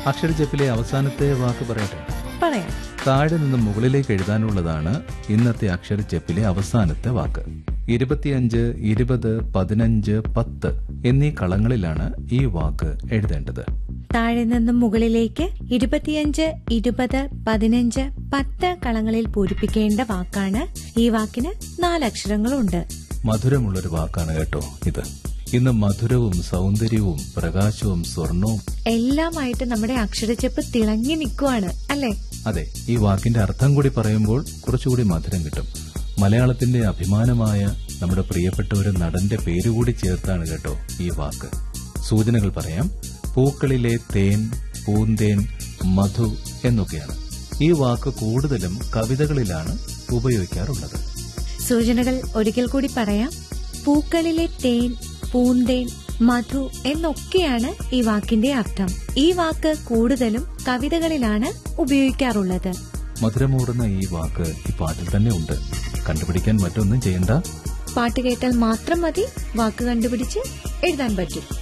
അക്ഷരജപ്പിലെ അവസാനത്തെ വാക്ക് പറയട്ടെ പറയാം താഴെ നിന്ന് മുകളിലേക്ക് എഴുതാനുള്ളതാണ് ഇന്നത്തെ അക്ഷരജപ്പിലെ അവസാനത്തെ വാക്ക് ഇരുപത്തിയഞ്ച് ഇരുപത് പതിനഞ്ച് പത്ത് എന്നീ കളങ്ങളിലാണ് ഈ വാക്ക് എഴുതേണ്ടത് താഴെ നിന്നും മുകളിലേക്ക് ഇരുപത്തിയഞ്ച് ഇരുപത് പതിനഞ്ച് പത്ത് കളങ്ങളിൽ പൂരിപ്പിക്കേണ്ട വാക്കാണ് ഈ വാക്കിന് നാലക്ഷരങ്ങളുണ്ട് മധുരമുള്ളൊരു വാക്കാണ് കേട്ടോ ഇത് ഇന്ന് മധുരവും സൗന്ദര്യവും പ്രകാശവും സ്വർണവും എല്ലാമായിട്ട് നമ്മുടെ അക്ഷരച്ചെപ്പ് തിളങ്ങി നിൽക്കുവാണ് അല്ലേ അതെ ഈ വാക്കിന്റെ അർത്ഥം കൂടി പറയുമ്പോൾ കുറച്ചുകൂടി മധുരം കിട്ടും മലയാളത്തിന്റെ അഭിമാനമായ നമ്മുടെ പ്രിയപ്പെട്ട ഒരു നടന്റെ പേരുകൂടി ചേർത്താണ് കേട്ടോ ഈ വാക്ക് സൂചനകൾ പറയാം പൂക്കളിലെ തേൻ പൂന്തേൻ മധു എന്നൊക്കെയാണ് ഈ വാക്ക് കൂടുതലും കവിതകളിലാണ് ഉപയോഗിക്കാറുള്ളത് സൂചനകൾ ഒരിക്കൽ കൂടി പറയാം പൂക്കളിലെ തേൻ പൂന്തേൻ മധു എന്നൊക്കെയാണ് ഈ വാക്കിന്റെ അർത്ഥം ഈ വാക്ക് കൂടുതലും കവിതകളിലാണ് ഉപയോഗിക്കാറുള്ളത് മധുരമൂറുന്ന ഈ വാക്ക് ഈ പാട്ടിൽ തന്നെ ഉണ്ട് കണ്ടുപിടിക്കാൻ മറ്റൊന്നും ചെയ്യണ്ട പാട്ട് കേട്ടാൽ മാത്രം മതി വാക്ക് കണ്ടുപിടിച്ച് എഴുതാൻ പറ്റും